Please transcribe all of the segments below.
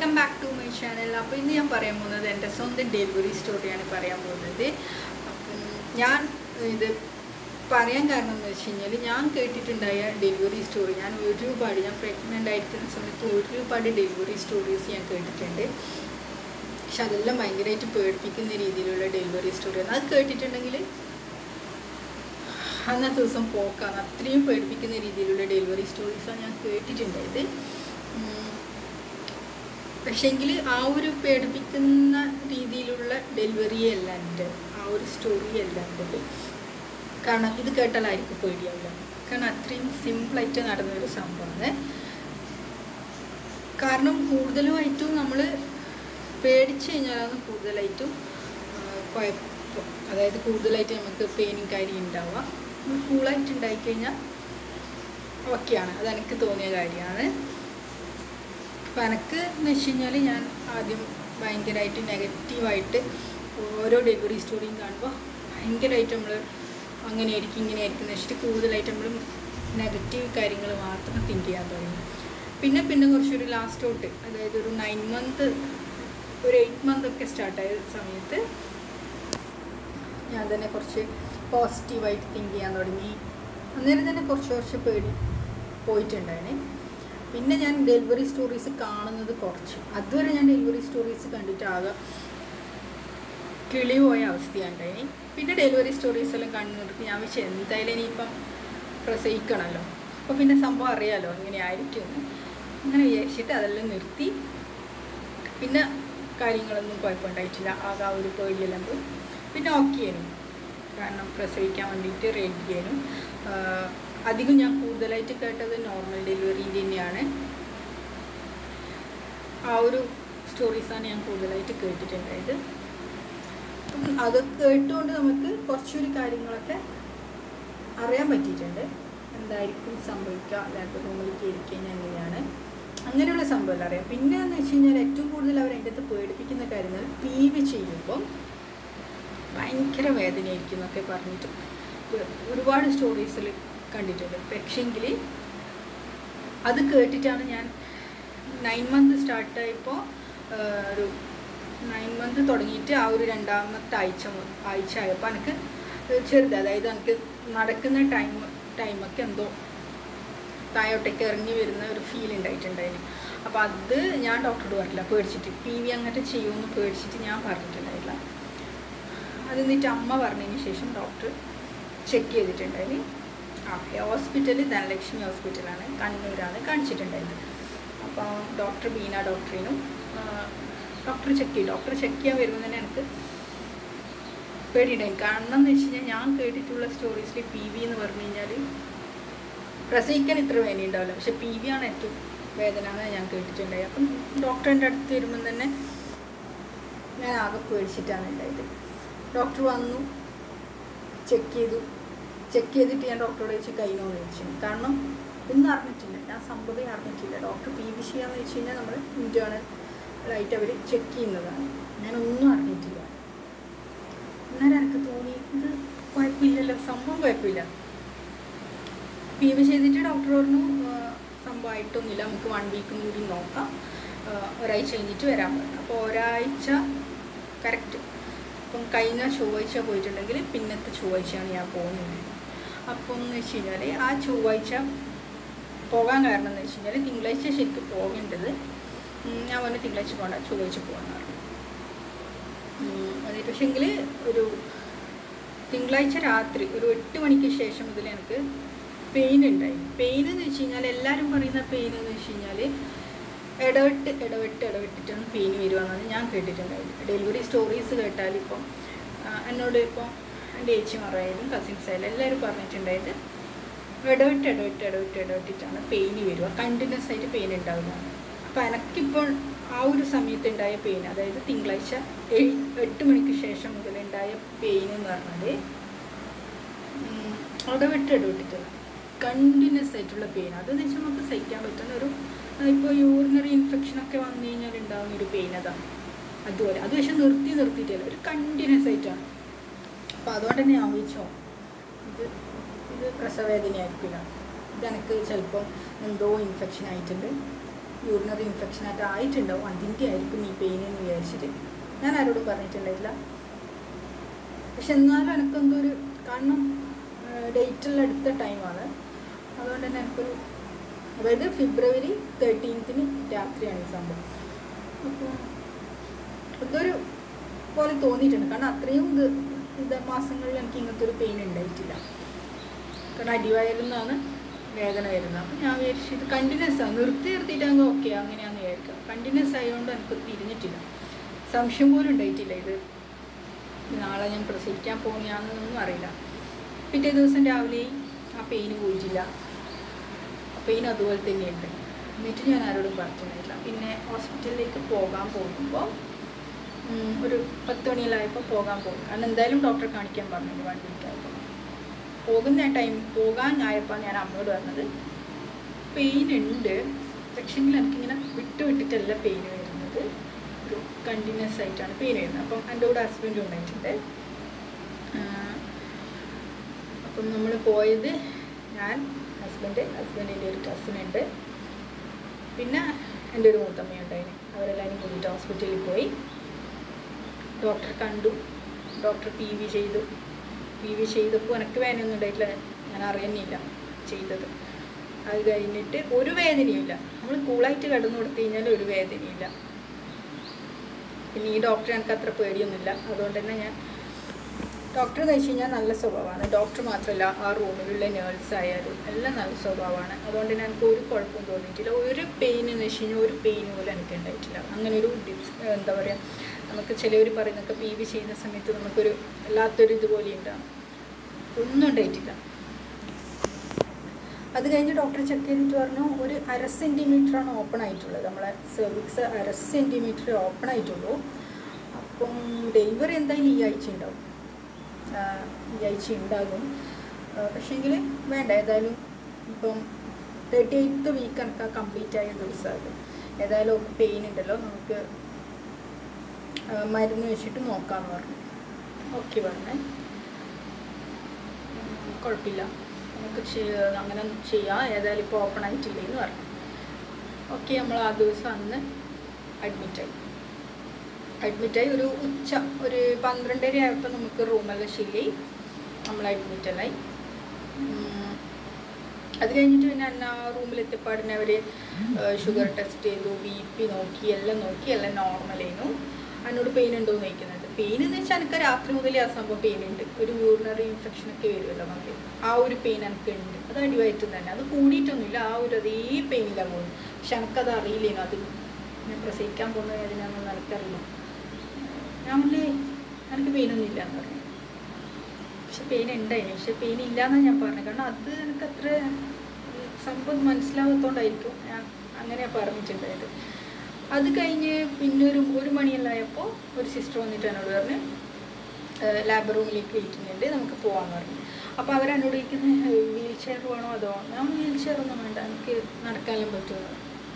Welcome back to my channel അപ്പോൾ ഇന്ന് ഞാൻ പറയാൻ പോകുന്നത് എൻ്റെ സ്വന്തം ഡെലിവറി സ്റ്റോറിയാണ് പറയാൻ പോകുന്നത് അപ്പം ഞാൻ ഇത് പറയാൻ കാരണം എന്ന് വെച്ച് കഴിഞ്ഞാൽ ഞാൻ കേട്ടിട്ടുണ്ടായ ഡെലിവറി സ്റ്റോറി ഞാൻ ഒരുപാട് ഞാൻ പ്രഗ്നൻ്റ് ആയിരിക്കുന്ന സമയത്ത് ഒരുപാട് ഡെലിവറി സ്റ്റോറീസ് ഞാൻ കേട്ടിട്ടുണ്ട് പക്ഷെ അതെല്ലാം ഭയങ്കരമായിട്ട് പേടിപ്പിക്കുന്ന രീതിയിലുള്ള ഡെലിവറി സ്റ്റോറിയാണ് അത് കേട്ടിട്ടുണ്ടെങ്കിൽ അന്നത്തെ ദിവസം പോക്കാണ് അത്രയും പേടിപ്പിക്കുന്ന രീതിയിലുള്ള ഡെലിവറി സ്റ്റോറീസാണ് ഞാൻ കേട്ടിട്ടുണ്ടായത് ഉം. പക്ഷേങ്കിൽ ആ ഒരു പേടിപ്പിക്കുന്ന രീതിയിലുള്ള ഡെലിവറി അല്ല എൻ്റെ ആ ഒരു സ്റ്റോറി അല്ല എൻ്റെത് കാരണം ഇത് കേട്ടാലായിരിക്കും പേടിയാവില്ല കാരണം അത്രയും സിമ്പിളായിട്ട് നടന്ന ഒരു സംഭവമാണ് കാരണം കൂടുതലുമായിട്ടും നമ്മൾ പേടിച്ചു കഴിഞ്ഞാലാണ് കൂടുതലായിട്ടും ആ, കുഴപ്പം അതായത് കൂടുതലായിട്ട് നമുക്ക് പെയിനും കാര്യം ഉണ്ടാവുക നമ്മൾ കൂളായിട്ട് ഉണ്ടായിക്കഴിഞ്ഞാൽ ഓക്കെയാണ് അത് എനിക്ക് തോന്നിയ കാര്യമാണ് അപ്പം എനിക്ക് എന്ന് വെച്ച് കഴിഞ്ഞാൽ ഞാൻ ആദ്യം ഭയങ്കരമായിട്ട് നെഗറ്റീവായിട്ട് ഓരോ ഡെലിവറി സ്റ്റോറിയും കാണുമ്പോൾ ഭയങ്കരമായിട്ട് നമ്മൾ അങ്ങനെ ആയിരിക്കും ഇങ്ങനെ ആയിരിക്കും എന്ന് വെച്ചിട്ട് കൂടുതലായിട്ട് നമ്മൾ നെഗറ്റീവ് കാര്യങ്ങൾ മാത്രം തിങ്ക് ചെയ്യാൻ തുടങ്ങി പിന്നെ പിന്നെ കുറച്ചൊരു ലാസ്റ്റ് തൊട്ട് അതായത് ഒരു നയൻ മന്ത് ഒരു എയ്റ്റ് മന്ത് ഒക്കെ സ്റ്റാർട്ടായ സമയത്ത് ഞാൻ തന്നെ കുറച്ച് പോസിറ്റീവായിട്ട് തിങ്ക് ചെയ്യാൻ തുടങ്ങി അന്നേരം തന്നെ കുറച്ച് കുറച്ച് പേടി പോയിട്ടുണ്ടായിന് പിന്നെ ഞാൻ ഡെലിവറി സ്റ്റോറീസ് കാണുന്നത് കുറച്ച് അതുവരെ ഞാൻ ഡെലിവറി സ്റ്റോറീസ് കണ്ടിട്ട് ആകെ കിളി പോയ അവസ്ഥയുണ്ടായിന് പിന്നെ ഡെലിവറി സ്റ്റോറീസ് എല്ലാം കാണുന്നവർക്ക് ഞാൻ വെച്ച് എന്തായാലും ഇനിയിപ്പം പ്രസവിക്കണമല്ലോ അപ്പോൾ പിന്നെ സംഭവം അറിയാലോ എങ്ങനെ ആയിരിക്കും എന്ന്. അങ്ങനെ വിചാരിച്ചിട്ട് അതെല്ലാം നിർത്തി പിന്നെ കാര്യങ്ങളൊന്നും കുഴപ്പമുണ്ടായിട്ടില്ല ആകെ ആ ഒരു പേടിയെല്ലാം പോയി പിന്നെ ഓക്കെ ആയിരുന്നു കാരണം പ്രസവിക്കാൻ വേണ്ടിയിട്ട് റെഡി ചെയ്യാനും അധികം ഞാൻ കൂടുതലായിട്ട് കേട്ടത് നോർമൽ ഡെലിവറി തന്നെയാണ് ആ ഒരു സ്റ്റോറീസാണ് ഞാൻ കൂടുതലായിട്ട് കേട്ടിട്ടുണ്ടായത് അപ്പം അത് കേട്ടുകൊണ്ട് നമുക്ക് കുറച്ചൊരു കാര്യങ്ങളൊക്കെ അറിയാൻ പറ്റിയിട്ടുണ്ട് എന്തായിരിക്കും സംഭവിക്കുക ലാബ് റൂമിൽ കയറിക്കഴിഞ്ഞാൽ എങ്ങനെയാണ് അങ്ങനെയുള്ള സംഭവമല്ല അറിയാം പിന്നെ എന്ന് വെച്ച് കഴിഞ്ഞാൽ ഏറ്റവും കൂടുതൽ അവർ എൻ്റെ അടുത്ത് പേടിപ്പിക്കുന്ന കാര്യങ്ങൾ പി വി ചെയ്യുമ്പം ഭയങ്കര വേദനയായിരിക്കും എന്നൊക്കെ പറഞ്ഞിട്ട് ഒരു- ഒരുപാട് സ്റ്റോറീസിൽ കണ്ടിട്ടുണ്ട് പക്ഷേങ്കിൽ അത് കേട്ടിട്ടാണ് ഞാൻ നയൻ മന്ത് സ്റ്റാർട്ടായപ്പോൾ ഒരു നയൻ മന്ത് തുടങ്ങിയിട്ട് ആ ഒരു രണ്ടാമത്തെ ആഴ്ച മു- ആഴ്ച ആയപ്പോൾ എനിക്ക് ചെറുത് അതായത് എനിക്ക് നടക്കുന്ന ടൈം ടൈമൊക്കെ എന്തോ താഴോട്ടേക്ക് ഇറങ്ങി വരുന്ന ഒരു ഫീൽ ഉണ്ടായിട്ടുണ്ടായിരുന്നു അപ്പോൾ അത് ഞാൻ ഡോക്ടറോട് പറഞ്ഞില്ല പേടിച്ചിട്ട് പി വി അങ്ങോട്ട് ചെയ്യുമെന്ന് പേടിച്ചിട്ട് ഞാൻ പറഞ്ഞിട്ടുണ്ടായില്ല അത് എന്നിട്ട് അമ്മ പറഞ്ഞതിന് ശേഷം ഡോക്ടർ ചെക്ക് ചെയ്തിട്ടുണ്ടായിന് ആ ഹോസ്പിറ്റൽ ധനലക്ഷ്മി ഹോസ്പിറ്റലാണ് കണ്ണൂരാണ് കാണിച്ചിട്ടുണ്ടായത് അപ്പോൾ ഡോക്ടർ ബീന ഡോക്ടറിനും ഡോക്ടർ ചെക്ക് ചെയ്യും ഡോക്ടർ ചെക്ക് ചെയ്യാൻ വരുമ്പോൾ തന്നെ എനിക്ക് പേടിയുണ്ടായി കാരണം എന്ന് വെച്ച് കഴിഞ്ഞാൽ ഞാൻ കേട്ടിട്ടുള്ള സ്റ്റോറീസിൽ പി വി എന്ന് പറഞ്ഞു കഴിഞ്ഞാൽ പ്രസവിക്കാൻ ഇത്ര വേദന ഉണ്ടാവില്ല പക്ഷെ പി വി ആണ് ഏറ്റവും വേദന എന്ന് ഞാൻ കേട്ടിട്ടുണ്ടായി അപ്പം ഡോക്ടറിൻ്റെ അടുത്ത് വരുമ്പം തന്നെ ഞാൻ ആകെ പേടിച്ചിട്ടാണ് ഉണ്ടായത് ഡോക്ടർ വന്നു ചെക്ക് ചെയ്തു ചെക്ക് ചെയ്തിട്ട് ഞാൻ ഡോക്ടറോട് ചോദിച്ചു കൈനോ ചോദിച്ചു കാരണം ഒന്നും അറിഞ്ഞിട്ടില്ല ഞാൻ സംഭവം അറിഞ്ഞിട്ടില്ല ഡോക്ടർ പി വി സി ആണെന്ന് വെച്ച് കഴിഞ്ഞാൽ നമ്മൾ ഇൻറ്റേണൽ ആയിട്ട് അവർ ചെക്ക് ചെയ്യുന്നതാണ് ഞാനൊന്നും അറിഞ്ഞിട്ടില്ല അന്നേരം എനിക്ക് തോന്നി ഇത് കുഴപ്പമില്ലല്ലോ സംഭവം കുഴപ്പമില്ല പി വി ചെയ്തിട്ട് ഡോക്ടർ പറഞ്ഞു ആ, സംഭവമായിട്ടൊന്നുമില്ല നമുക്ക് വൺ വീക്കും കൂടി നോക്കാം ആ, ഒരാഴ്ച കഴിഞ്ഞിട്ട് വരാൻ പറഞ്ഞു അപ്പോൾ ഒരാഴ്ച കറക്റ്റ് അപ്പം കഴിഞ്ഞ ചൊവ്വാഴ്ച പോയിട്ടുണ്ടെങ്കിൽ പിന്നത്തെ ചൊവ്വാഴ്ചയാണ് ഞാൻ പോകുന്നത് അപ്പം എന്ന് വെച്ച് കഴിഞ്ഞാൽ ആ ചൊവ്വാഴ്ച പോകാൻ കാരണം എന്ന് വെച്ച് കഴിഞ്ഞാൽ തിങ്കളാഴ്ച ശരിക്കും പോകേണ്ടത് ഉം, ഞാൻ പറഞ്ഞു തിങ്കളാഴ്ച പോകണ്ട ചൊവ്വാഴ്ച പോകാമെന്ന് പറഞ്ഞു ഉം, എന്നിട്ട് പക്ഷേങ്കിൽ ഒരു തിങ്കളാഴ്ച രാത്രി ഒരു എട്ട് മണിക്ക് ശേഷം മുതൽ എനിക്ക് പെയിൻ ഉണ്ടായി പെയിൻ എന്ന് വെച്ച് കഴിഞ്ഞാൽ എല്ലാവരും പറയുന്ന പെയിൻ എന്ന് വെച്ച് കഴിഞ്ഞാൽ ഇടവിട്ട് ഇടവിട്ട് ഇടവിട്ടിട്ടാണ് പെയിൻ വരുവാന്നാണ് ഞാൻ കേട്ടിട്ടുണ്ടായത് ഡെലിവറി സ്റ്റോറീസ് കേട്ടാൽ ഇപ്പം ആ, എന്നോട് ഇപ്പം എൻ്റെ ഏച്ചിമാരായാലും കസിൻസ് ആയാലും എല്ലാവരും പറഞ്ഞിട്ടുണ്ടായത് ഇടവിട്ട് ഇടവിട്ട് ഇടവിട്ട് ഇടവിട്ടിട്ടാണ് പെയിൻ വരിക കണ്ടിന്യൂസ് ആയിട്ട് പെയിൻ ഉണ്ടാവില്ല അപ്പോൾ എനിക്കിപ്പോൾ ആ ഒരു സമയത്ത് ഉണ്ടായ പെയിൻ അതായത് തിങ്കളാഴ്ച ഏഴ് എട്ട് മണിക്ക് ശേഷം മുതൽ ഉണ്ടായ പെയിൻ എന്ന് പറഞ്ഞാൽ ഉം, ഇടവിട്ട് ഇടവിട്ടിട്ടുള്ള കണ്ടിന്യൂസ് ആയിട്ടുള്ള പെയിൻ അതെന്ന് വെച്ചാൽ നമുക്ക് സഹിക്കാൻ പറ്റുന്ന ഒരു ഇപ്പോൾ യൂറിനറി ഇൻഫെക്ഷൻ ഒക്കെ വന്നു കഴിഞ്ഞാൽ ഉണ്ടാകുന്ന ഒരു പെയിൻ അതാണ് അതുപോലെ അത് പക്ഷെ നിർത്തി നിർത്തിയിട്ടല്ല ഒരു കണ്ടിന്യൂസ് ആയിട്ടാണ് അപ്പോൾ അതുകൊണ്ട് തന്നെ ഞാൻ വിളിച്ചോ ഇത് ഇത് പ്രസവവേദനയായിരിക്കില്ല ഇതെനിക്ക് ചിലപ്പം എന്തോ ഇൻഫെക്ഷൻ ആയിട്ടുണ്ട് യൂറിനറി ഇൻഫെക്ഷൻ ആയിട്ട് ആയിട്ടുണ്ടാവും അതിൻ്റെ ആയിരിക്കും ഈ പെയിൻ എന്ന് വിചാരിച്ചിട്ട് ഞാൻ ആരോടും പറഞ്ഞിട്ടുണ്ടായില്ല പക്ഷെ എന്നാലും എനിക്കെന്തോ ഒരു കാരണം ഡേറ്റെല്ലാം എടുത്ത ടൈമാണ് അതുകൊണ്ട് തന്നെ എനിക്കൊരു അതായത് ഫെബ്രുവരി തേർട്ടീൻത്തിന് രാത്രിയാണ് ഈ സംഭവം അപ്പോൾ എന്തൊരു പോലെ തോന്നിയിട്ടുണ്ട് കാരണം അത്രയും ഇത് ഇത് മാസങ്ങളിൽ എനിക്ക് ഇങ്ങനത്തെ ഒരു പെയിൻ ഉണ്ടായിട്ടില്ല കാരണം അടിവയറിൽ നിന്നാണ് വേദന വരുന്നത് അപ്പം ഞാൻ വിചാരിച്ചു ഇത് കണ്ടിന്യൂസ് ആണ് നിർത്തി നിർത്തിയിട്ടാകുമ്പോൾ ഓക്കെ അങ്ങനെയാണെന്ന് വിചാരിക്കാം കണ്ടിന്യൂസ് ആയതുകൊണ്ട് എനിക്ക് തിരിഞ്ഞിട്ടില്ല സംശയം പോലും ഉണ്ടായിട്ടില്ല ഇത് നാളെ ഞാൻ പ്രസവിക്കാൻ പോകുന്നതാണെന്നൊന്നും അറിയില്ല പിറ്റേ ദിവസം രാവിലെ ആ പെയിന് പോയിട്ടില്ല പെയിൻ അതുപോലെ തന്നെയുണ്ട് എന്നിട്ട് ഞാൻ ആരോടും പറഞ്ഞിട്ടുണ്ടായില്ല പിന്നെ ഹോസ്പിറ്റലിലേക്ക് പോകാൻ പോകുമ്പോൾ ഉം, ഒരു പത്ത് മണിയിലായപ്പോൾ പോകാൻ പോകും കാരണം എന്തായാലും ഡോക്ടറെ കാണിക്കാൻ പറഞ്ഞു വൺ വീക്ക് ആയപ്പോൾ പോകുന്ന ടൈം പോകാൻ ആയപ്പോൾ ഞാൻ അമ്മയോട് പറഞ്ഞത് പെയിൻ ഉണ്ട് പക്ഷെങ്കിൽ എനിക്കിങ്ങനെ വിട്ട് വിട്ടിട്ടല്ല പെയിൻ വരുന്നത് ഒരു കണ്ടിന്യൂസ് ആയിട്ടാണ് പെയിൻ വരുന്നത് അപ്പം എൻ്റെ കൂടെ ഹസ്ബൻഡ് ഉണ്ടായിട്ടുണ്ട് ആഹ് അപ്പം നമ്മൾ പോയത് ഞാൻ ഹസ്ബൻഡ് ഹസ്ബൻഡിൻ്റെ ഒരു കസിൻ ഉണ്ട് പിന്നെ എൻ്റെ ഒരു മൂത്തമ്മയുണ്ടായിന് അവരെല്ലാവരും കൂടിയിട്ട് ഹോസ്പിറ്റലിൽ പോയി ഡോക്ടറെ കണ്ടു ഡോക്ടർ പി വി ചെയ്തു പി വി ചെയ്തപ്പോൾ എനിക്ക് വേദനയൊന്നും ഉണ്ടായിട്ടില്ല ഞാൻ അറിയുന്നില്ല ചെയ്തത് അത് കഴിഞ്ഞിട്ട് ഒരു വേദനയുമില്ല നമ്മൾ കൂളായിട്ട് കിടന്നു കൊടുത്തു കഴിഞ്ഞാൽ ഒരു വേദനയില്ല പിന്നെ ഈ ഡോക്ടറെ എനിക്ക് അത്ര പേടിയൊന്നുമില്ല അതുകൊണ്ട് തന്നെ ഞാൻ ഡോക്ടർ എന്ന് വെച്ച് കഴിഞ്ഞാൽ നല്ല സ്വഭാവമാണ് ഡോക്ടർ മാത്രമല്ല ആ റൂമിലുള്ള നേഴ്സ് ആയാലും എല്ലാം നല്ല സ്വഭാവമാണ് അതുകൊണ്ട് തന്നെ എനിക്ക് ഒരു കുഴപ്പവും തോന്നിയിട്ടില്ല ഒരു പെയിൻ എന്ന് വെച്ച് കഴിഞ്ഞാൽ ഒരു പെയിൻ പോലും എനിക്ക് ഉണ്ടായിട്ടില്ല അങ്ങനെ ഒരു ഡിസ് എന്താ പറയുക നമുക്ക് ചിലവർ പറയുന്നൊക്കെ പി വി ചെയ്യുന്ന സമയത്ത് നമുക്കൊരു വല്ലാത്തൊരു ഇതുപോലെ ഉണ്ടാകും ഒന്നും ഉണ്ടായിട്ടില്ല അത് കഴിഞ്ഞ് ഡോക്ടർ ചെക്ക് ചെയ്തിട്ട് പറഞ്ഞു ഒരു അര സെൻറ്റിമീറ്ററാണ് ഓപ്പൺ ആയിട്ടുള്ളത് നമ്മളെ സെർവിക്സ് അര സെൻറ്റിമീറ്റർ ഓപ്പൺ ആയിട്ടുള്ളൂ അപ്പം ഡെലിവറി എന്തായാലും ഈ ആഴ്ച ഉണ്ടാവും ആഹ് ഈ ആഴ്ച ഉണ്ടാകും പക്ഷേങ്കിൽ വേണ്ട ഏതായാലും ഇപ്പം തേർട്ടി എയ്ത്ത് വീക്ക് എനിക്ക് കംപ്ലീറ്റ് ആയ ദിവസമായത് ഏതായാലും പെയിൻ ഉണ്ടല്ലോ നമുക്ക് ആഹ് മരുന്ന് വെച്ചിട്ട് നോക്കാമെന്ന് പറഞ്ഞു ഓക്കെ പറഞ്ഞേ ഉം, കുഴപ്പമില്ല നമുക്ക് ചെയ്യ- അങ്ങനെ ചെയ്യാം ഏതായാലും ഇപ്പോൾ ഓപ്പൺ ആയിട്ടില്ലേ എന്ന് പറഞ്ഞു ഓക്കെ നമ്മൾ ആ ദിവസം അന്ന് അഡ്മിറ്റായി അഡ്മിറ്റായി ഒരു ഉച്ച ഒരു പന്ത്രണ്ടര ആയപ്പോൾ നമുക്ക് റൂമെല്ലാം ശരിയായി നമ്മൾ അഡ്മിറ്റല്ലായി അത് കഴിഞ്ഞിട്ട് പിന്നെ എന്നെ ആ റൂമിലെത്തിപ്പാടിനെ അവർ ഷുഗർ ടെസ്റ്റ് ചെയ്തു ബി പി നോക്കി എല്ലാം നോക്കി എല്ലാം നോർമലായിരുന്നു എന്നോട് പെയിൻ ഉണ്ടോ എന്ന് ചോദിക്കുന്നുണ്ട് പെയിൻ എന്ന് വെച്ചാൽ എനിക്ക് രാത്രി മുതലേ ആ സംഭവം പെയിൻ ഉണ്ട് ഒരു യൂറിനറി ഇൻഫെക്ഷൻ ഒക്കെ വരുമല്ലോ നമുക്ക് ആ ഒരു പെയിൻ എനിക്ക് ഉണ്ട് അത് അടിവായിട്ട് തന്നെ അത് കൂടിയിട്ടൊന്നുമില്ല ആ ഒരു അതേ പെയിനിലാണ് പോകുന്നത് പക്ഷെ എനിക്കത് അറിയില്ലേനു അത് ഞാൻ പ്രസവിക്കാൻ പോകുന്ന വേദനയാണെന്ന് എനിക്കറിയില്ല ഞാൻ പറഞ്ഞേ എനിക്ക് പെയിനൊന്നും ഇല്ല എന്ന് പറഞ്ഞു പക്ഷെ പെയിൻ ഉണ്ടായിരുന്നു പക്ഷെ പെയിൻ ഇല്ലയെന്നാണ് ഞാൻ പറഞ്ഞത് കാരണം അത് എനിക്ക് അത്ര സംഭവം മനസ്സിലാവാത്തോണ്ടായിരിക്കും ഞാൻ അങ്ങനെ പറഞ്ഞിട്ടുണ്ടായത് അത് കഴിഞ്ഞ് പിന്നെ ഒരു ഒരു മണിയെല്ലാം ആയപ്പോൾ ഒരു സിസ്റ്റർ വന്നിട്ട് എന്നോട് പറഞ്ഞു ലാബ് റൂമിലേക്ക് വിളിക്കുന്നുണ്ട് നമുക്ക് പോകാമെന്ന് പറഞ്ഞു അപ്പോൾ അവരെന്നോട് ചോദിക്കുന്നത് വീൽ ചെയർ വേണോ അതോ ഞാൻ വീൽ ചെയർ ഒന്നും വേണ്ട എനിക്ക് നടക്കാനും പറ്റുമോ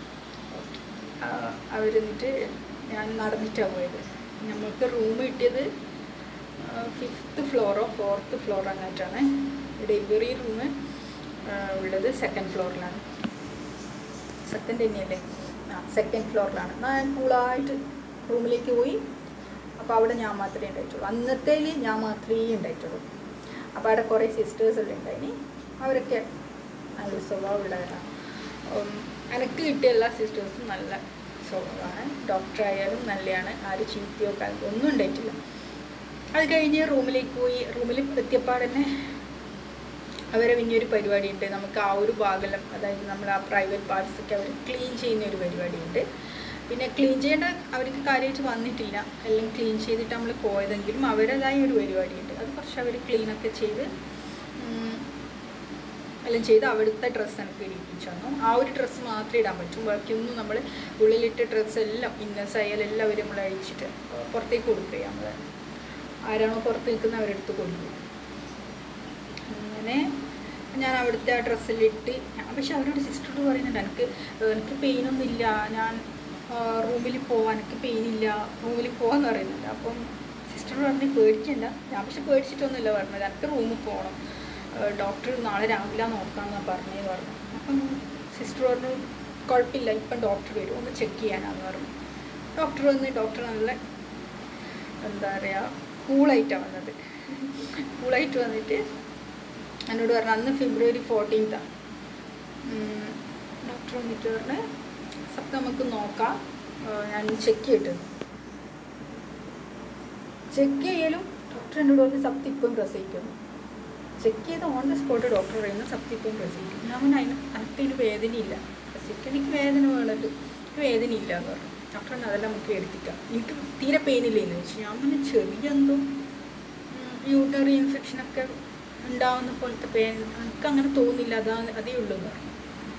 അവർ എന്നിട്ട് ഞാൻ നടന്നിട്ടാണ് പോയത് നമുക്ക് റൂം കിട്ടിയത് ഫിഫ്ത്ത് ഫ്ലോറോ ഫോർത്ത് ഫ്ലോറോ അങ്ങായിട്ടാണ് ഡെലിവറി റൂം ഉള്ളത് സെക്കൻഡ് ഫ്ലോറിലാണ് സെക്കൻഡ് തന്നെയല്ലേ ആ സെക്കൻഡ് ഫ്ലോറിലാണ് ഞാൻ കൂളായിട്ട് റൂമിലേക്ക് പോയി അപ്പോൾ അവിടെ ഞാൻ മാത്രമേ ഉണ്ടായിട്ടുള്ളൂ അന്നത്തേൽ ഞാൻ മാത്രമേ ഉണ്ടായിട്ടുള്ളൂ അപ്പോൾ അവിടെ കുറേ സിസ്റ്റേഴ്സ് എല്ലാം ഉണ്ടായിനി അവരൊക്കെ നല്ല സ്വഭാവമുള്ളവരാണ് ഉം, എനിക്ക് കിട്ടിയ എല്ലാ സിസ്റ്റേഴ്സും നല്ല സ്വഭാവമാണ് ഡോക്ടർ ആയാലും നല്ലതാണ് ആര് ചീത്തയോ കാലത്തോ ഒന്നും ഉണ്ടായിട്ടില്ല അത് കഴിഞ്ഞ് റൂമിലേക്ക് പോയി റൂമിൽ എത്തിയപ്പാടന്നെ അവരെ വലിയൊരു പരിപാടിയുണ്ട് നമുക്ക് ആ ഒരു ഭാഗം അതായത് നമ്മൾ ആ പ്രൈവറ്റ് പാർട്സ് ഒക്കെ അവർ ക്ലീൻ ചെയ്യുന്ന ഒരു പരിപാടിയുണ്ട് പിന്നെ ക്ലീൻ ചെയ്യേണ്ട അവർക്ക് കാര്യമായിട്ട് വന്നിട്ടില്ല എല്ലാം ക്ലീൻ ചെയ്തിട്ട് നമ്മൾ പോയതെങ്കിലും അവരതായ ഒരു പരിപാടിയുണ്ട് അത് കുറച്ച് അവർ ക്ലീനൊക്കെ ചെയ്ത് ഉം, എല്ലാം ചെയ്ത് അവിടുത്തെ ഡ്രസ്സ് എനിക്ക് ഇടിപ്പിച്ചു തന്നു ആ ഒരു ഡ്രസ്സ് മാത്രമേ ഇടാൻ പറ്റും ബാക്കിയൊന്നും നമ്മൾ ഉള്ളിലിട്ട ഡ്രസ്സ് എല്ലാം ഇന്നേഴ്സ് ആയാലും എല്ലാവരും നമ്മൾ അഴിച്ചിട്ട് പുറത്തേക്ക് കൊടുക്കുക നമ്മൾ ആരാണോ പുറത്ത് നിൽക്കുന്ന അവരെടുത്ത് കൊടുക്കും അങ്ങനെ ഞാൻ അവിടുത്തെ ആ ഡ്രസ്സിലിട്ട് ഞാൻ പക്ഷെ അവരോട് സിസ്റ്ററോട് പറയുന്നുണ്ട് എനിക്ക് എനിക്ക് പെയിനൊന്നും ഇല്ല ഞാൻ റൂമിൽ പോവാൻ എനിക്ക് പെയിനില്ല റൂമിൽ പോകാന്ന് പറയുന്നുണ്ട് അപ്പം സിസ്റ്റർ പറഞ്ഞ് പേടിക്കണ്ട ഞാൻ പക്ഷെ പേടിച്ചിട്ടൊന്നുമില്ല പറഞ്ഞത് എനിക്ക് റൂമിൽ പോകണം ഡോക്ടർ നാളെ രാവിലെ നോക്കാമെന്നാണ് പറഞ്ഞതെന്ന് പറഞ്ഞു അപ്പം സിസ്റ്റർ പറഞ്ഞു കുഴപ്പമില്ല ഇപ്പം ഡോക്ടർ വരും ഒന്ന് ചെക്ക് ചെയ്യാനാന്ന് പറഞ്ഞു ഡോക്ടർ വന്ന് ഡോക്ടർ നല്ല എന്താ പറയുക കൂളായിട്ടാണ് വന്നത് കൂളായിട്ട് വന്നിട്ട് എന്നോട് പറഞ്ഞു അന്ന് ഫെബ്രുവരി ഫോർട്ടീൻത്താണ് ഡോക്ടർ വന്നിട്ട് പറഞ്ഞ് സത്യം നമുക്ക് നോക്കാം ആ, ഞാൻ ചെക്ക് ചെയ്തിട്ട് ചെക്ക് ചെയ്യലും ഡോക്ടർ എന്നോട് പറഞ്ഞ് സപ്തി ഇപ്പം പ്രസവിക്കുന്നു ചെക്ക് ചെയ്ത് ഓൺ ദ സ്പോട്ട് ഡോക്ടർ പറയുന്നു സപ്തി ഇപ്പം പ്രസവിക്കും ഞാൻ പറഞ്ഞു അതിന് അനക്കതിന് വേദനയില്ല പ്രസവിക്കാൻ എനിക്ക് വേദന വേണമല്ലോ എനിക്ക് വേദനയില്ല എന്ന് പറഞ്ഞു ഡോക്ടർ പറഞ്ഞു അതെല്ലാം നമുക്ക് എടുത്തിക്കാം എനിക്ക് തീരെ പെയിനില്ല എന്ന് വെച്ചു ഞാൻ പറഞ്ഞു ചെറിയ എന്തോ യൂട്ടറി ഇൻഫെക്ഷനൊക്കെ ഉണ്ടാവുന്ന പോലത്തെ പെയിൻ എനിക്ക് അങ്ങനെ തോന്നില്ല അതാ അതേ ഉള്ളൂ എന്ന് പറഞ്ഞു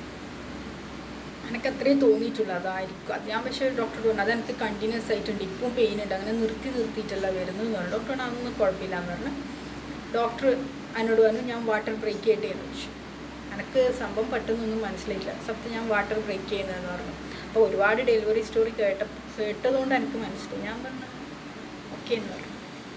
എനിക്ക് അത്രേ തോന്നിയിട്ടുള്ളൂ അതായിരിക്കും അത് ഞാൻ പക്ഷേ ഡോക്ടർ പറഞ്ഞു അതെനിക്ക് കണ്ടിന്യൂസ് ആയിട്ടുണ്ട് ഇപ്പം പെയിൻ ഉണ്ട് അങ്ങനെ നിർത്തി നിർത്തിയിട്ടല്ല വരുന്നത് എന്ന് പറഞ്ഞു ഡോക്ടർ അതൊന്നും കുഴപ്പമില്ല എന്ന് പറഞ്ഞു ഡോക്ടർ എന്നോട് പറഞ്ഞു ഞാൻ വാട്ടർ ബ്രേക്ക് ചെയ്യട്ടെ എന്ന് ചോദിച്ചു എനിക്ക് സംഭവം പെട്ടെന്നൊന്നും മനസ്സിലായില്ല സത്യം ഞാൻ വാട്ടർ ബ്രേക്ക് ചെയ്യുന്നതെന്ന് പറഞ്ഞു അപ്പോൾ ഒരുപാട് ഡെലിവറി സ്റ്റോറി കേട്ട കേട്ടതുകൊണ്ട് എനിക്ക് മനസ്സിലായി ഞാൻ പറഞ്ഞു ഓക്കെ എന്ന് പറഞ്ഞു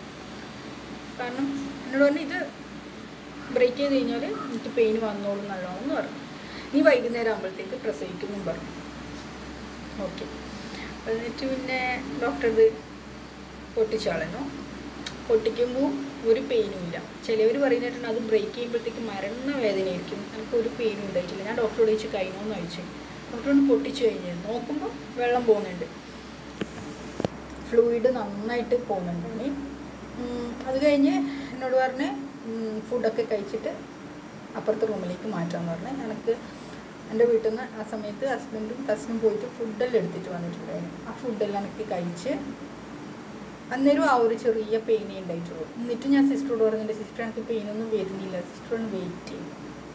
കാരണം എന്നോട് പറഞ്ഞു ഇത് ബ്രേക്ക് ചെയ്ത് കഴിഞ്ഞാൽ എനിക്ക് പെയിൻ വന്നോളും നല്ലോണം എന്ന് പറഞ്ഞു നീ വൈകുന്നേരം ആകുമ്പോഴത്തേക്ക് പ്രസവിക്കുന്നു പറഞ്ഞു ഓക്കെ എന്നിട്ട് പിന്നെ ഡോക്ടർ ഇത് പൊട്ടിച്ചു കളഞ്ഞു പൊട്ടിക്കുമ്പോൾ ഒരു പെയിനും ഇല്ല ചിലവർ പറയുന്നിട്ടുണ്ട് അത് ബ്രേക്ക് ചെയ്യുമ്പോഴത്തേക്ക് മരണ വേദനയായിരിക്കും എനിക്ക് ഒരു പെയിനും ഉണ്ടായിട്ടില്ല ഞാൻ ഡോക്ടറോട് ചോദിച്ചു കഴിഞ്ഞോന്ന് ചോദിച്ചു ഡോക്ടറോട് പൊട്ടിച്ചു കഴിഞ്ഞ് നോക്കുമ്പോൾ വെള്ളം പോകുന്നുണ്ട് ഫ്ലൂയിഡ് നന്നായിട്ട് പോകുന്നുണ്ട് ഇനി ഉം, അത് കഴിഞ്ഞ് എന്നോട് പറഞ്ഞ് ഉം, ഫുഡൊക്കെ കഴിച്ചിട്ട് അപ്പുറത്തെ റൂമിലേക്ക് മാറ്റാമെന്ന് പറഞ്ഞ് എനിക്ക് എൻ്റെ വീട്ടിൽ നിന്ന് ആ സമയത്ത് ഹസ്ബൻഡും കസിനും പോയിട്ട് ഫുഡെല്ലാം എടുത്തിട്ട് വന്നിട്ടുണ്ടായിരുന്നു ആ ഫുഡെല്ലാം എനിക്ക് കഴിച്ച് അന്നേരം ആ ഒരു ചെറിയ പെയിനേ ഉണ്ടായിട്ടുള്ളൂ എന്നിട്ട് ഞാൻ സിസ്റ്ററോട് പറഞ്ഞിട്ട് സിസ്റ്റർ എനിക്ക് പെയിനൊന്നും വരുന്നില്ല സിസ്റ്റർ ഒന്ന് വെയിറ്റ് ചെയ്യും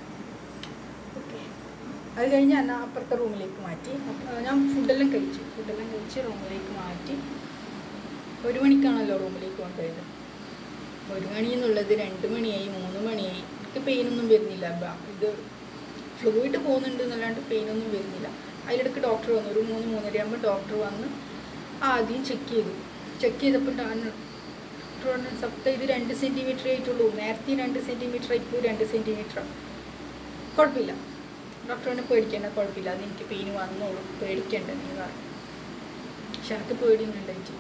ഓക്കെ അത് കഴിഞ്ഞ് എന്നെ അപ്പുറത്തെ റൂമിലേക്ക് മാറ്റി അപ്പ- ഞാൻ ഫുഡെല്ലാം കഴിച്ചു ഫുഡെല്ലാം കഴിച്ച് റൂമിലേക്ക് മാറ്റി ഒരു മണിക്കാണല്ലോ റൂമിലേക്ക് കൊണ്ടുപോയത് ഒരു മണി എന്നുള്ളത് രണ്ട് മണിയായി മൂന്ന് മണിയായി എനിക്ക് പെയിനൊന്നും വരുന്നില്ല ബ- ഇത് ഫ്ലൂയിഡ് പോകുന്നുണ്ട് എന്നല്ലാണ്ട് പെയിനൊന്നും വരുന്നില്ല അതിലിടയ്ക്ക് ഡോക്ടർ വന്നു ഒരു മൂന്ന് മൂന്നര ആകുമ്പോൾ ഡോക്ടർ വന്ന് ആദ്യം ചെക്ക് ചെയ്തു ചെക്ക് ചെയ്തപ്പോൾ ഡോക്ടർ പറഞ്ഞു സപ്ത ഇത് രണ്ട് സെൻറ്റിമീറ്റർ ആയിട്ടുള്ളൂ നേരത്തെ രണ്ട് സെൻറ്റിമീറ്റർ ഇപ്പോൾ രണ്ട് സെൻറ്റിമീറ്റർ കുഴപ്പമില്ല ഡോക്ടറിനെ പേടിക്കേണ്ട കുഴപ്പമില്ല അത് എനിക്ക് പെയിൻ വന്നോളൂ പേടിക്കേണ്ട നീ പറഞ്ഞു പക്ഷെ എനിക്ക് പേടിയൊന്നും ഉണ്ടായിട്ടില്ല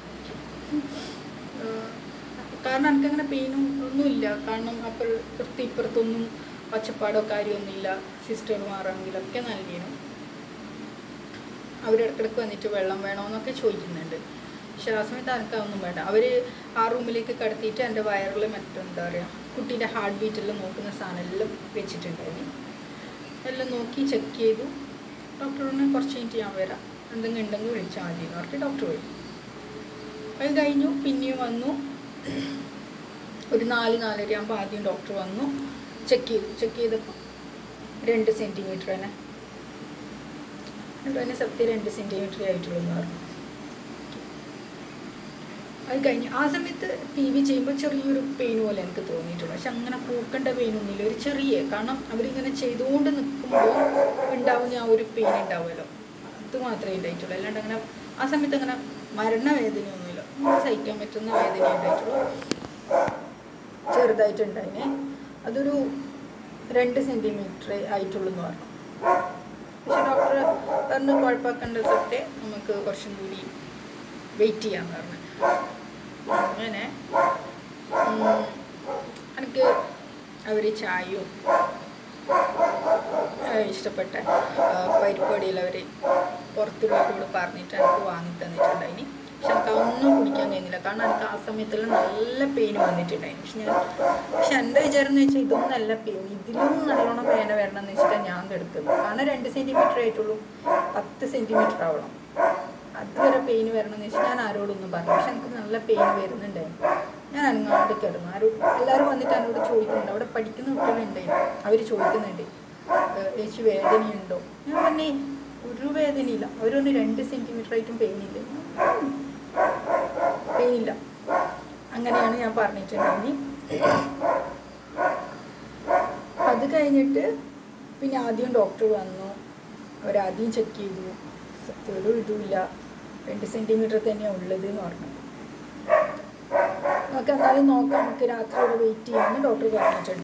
ഏഹ് കാരണം എനിക്കങ്ങനെ പെയിനും ഒന്നുമില്ല കാരണം അപ്പുറത്ത് ഇപ്പുറത്തൊന്നും ഒച്ചപ്പാടോ കാര്യമൊന്നുമില്ല സിസ്റ്റർമാരാണെങ്കിലും ഒക്കെ നൽകിയിരുന്നു അവരിടക്കിടക്ക് വന്നിട്ട് വെള്ളം വേണമെന്നൊക്കെ ചോദിക്കുന്നുണ്ട് പക്ഷെ ആ സമയത്ത് എനിക്ക് അതൊന്നും വേണ്ട അവർ ആ റൂമിലേക്ക് കടത്തിയിട്ട് എൻ്റെ വയറിൽ മറ്റെന്താ പറയുക കുട്ടീൻ്റെ ഹാർട്ട് ബീറ്റെല്ലാം നോക്കുന്ന സാധനം എല്ലാം വെച്ചിട്ടുണ്ടായിരുന്നു എല്ലാം നോക്കി ചെക്ക് ചെയ്തു ഡോക്ടറിനെ കുറച്ച് കഴിഞ്ഞിട്ട് ഞാൻ വരാം എന്തെങ്കിലും ഉണ്ടെങ്കിൽ വിളിച്ചാൽ മതി എന്ന് പറഞ്ഞിട്ട് ഡോക്ടർ വരും അത് കഴിഞ്ഞു പിന്നെയും വന്നു ഒരു നാല് നാലര ആകുമ്പോൾ ആദ്യം ഡോക്ടർ വന്നു ചെക്ക് ചെയ്തു ചെക്ക് ചെയ്തപ്പോൾ രണ്ട് സെൻറ്റിമീറ്റർ തന്നെ എന്നിട്ട് തന്നെ സത്യം രണ്ട് സെൻറ്റിമീറ്റർ ആയിട്ടുള്ളൂ എന്ന് പറഞ്ഞു അത് കഴിഞ്ഞ് ആ സമയത്ത് ടി വി ചെയ്യുമ്പോൾ ചെറിയൊരു പെയിൻ പോലെ എനിക്ക് തോന്നിയിട്ടുള്ളൂ പക്ഷെ അങ്ങനെ കൂക്കേണ്ട പെയിനൊന്നുമില്ല ഒരു ചെറിയ കാരണം അവരിങ്ങനെ ചെയ്തുകൊണ്ട് നിൽക്കുമ്പോൾ ഉണ്ടാവുന്ന ആ ഒരു പെയിൻ ഉണ്ടാവുമല്ലോ അത് മാത്രമേ ഉണ്ടായിട്ടുള്ളൂ അല്ലാണ്ട് അങ്ങനെ ആ സമയത്ത് അങ്ങനെ മരണവേദനയൊന്നുമില്ല നമുക്ക് സഹിക്കാൻ പറ്റുന്ന വേദന ഉണ്ടായിട്ടുള്ളൂ ചെറുതായിട്ടുണ്ടായിനെ അതൊരു രണ്ട് സെൻറ്റിമീറ്റർ ആയിട്ടുള്ളൂ എന്ന് പറഞ്ഞു പക്ഷെ ഡോക്ടർ പറഞ്ഞു കുഴപ്പമാക്കേണ്ട തൊട്ടേ നമുക്ക് കുറച്ചും കൂടി വെയിറ്റ് ചെയ്യാന്ന് പറഞ്ഞു അങ്ങനെ ഉം, എനിക്ക് അവർ ചായയും ആ, ഇഷ്ടപ്പെട്ട ആ, പരിപാടിയിൽ അവർ പുറത്തുള്ളവരോട് പറഞ്ഞിട്ട് എനിക്ക് വാങ്ങി തന്നിട്ടുണ്ടായിനി പക്ഷെ എനിക്ക് അതൊന്നും കുടിക്കാൻ കഴിയുന്നില്ല കാരണം എനിക്ക് ആ സമയത്തെല്ലാം നല്ല പെയിൻ വന്നിട്ടുണ്ടായിരുന്നു പക്ഷെ ഞാൻ പക്ഷെ എൻ്റെ വിചാരം എന്ന് വെച്ചാൽ ഇതൊന്നും നല്ല പെയിൻ ഇതിലും നല്ലോണം വേന വരണം എന്ന് വെച്ചിട്ടാണ് ഞാൻ എടുക്കുന്നത് കാരണം രണ്ട് സെൻറ്റിമീറ്റർ ആയിട്ടുള്ളൂ പത്ത് സെൻറ്റിമീറ്റർ ആവണം അതുവരെ പെയിൻ വരണം എന്ന് വെച്ചാൽ ഞാൻ ആരോടൊന്നും പറഞ്ഞു പക്ഷെ എനിക്ക് നല്ല പെയിൻ വരുന്നുണ്ടായിരുന്നു ഞാൻ അനങ്ങാണ്ട് കിടന്നു ആരും എല്ലാവരും വന്നിട്ട് എന്നോട് ചോദിക്കുന്നുണ്ട് അവിടെ പഠിക്കുന്ന കുട്ടികളുണ്ടായിരുന്നു അവർ ചോദിക്കുന്നുണ്ട് "ഏഹ് ചേച്ചി വേദനയുണ്ടോ ഞാൻ പറഞ്ഞേ ഒരു വേദനയില്ല അവരൊന്ന് രണ്ട് സെൻറ്റിമീറ്റർ ആയിട്ടും പെയിനില്ല പെയിനില്ല അങ്ങനെയാണ് ഞാൻ പറഞ്ഞിട്ടുണ്ടെങ്കിൽ അത് കഴിഞ്ഞിട്ട് പിന്നെ ആദ്യം ഡോക്ടർ വന്നു അവരാദ്യം ചെക്ക് ചെയ്തു സത്യം ഒരു ഇതുമില്ല രണ്ട് സെൻറ്റിമീറ്റർ തന്നെയാണ് ഉള്ളത് എന്ന് പറഞ്ഞു നമുക്ക് എന്നാലും നോക്കാം നമുക്ക് രാത്രി വരെ വെയിറ്റ് ചെയ്യാമെന്ന് ഡോക്ടർ പറഞ്ഞിട്ടുണ്ട്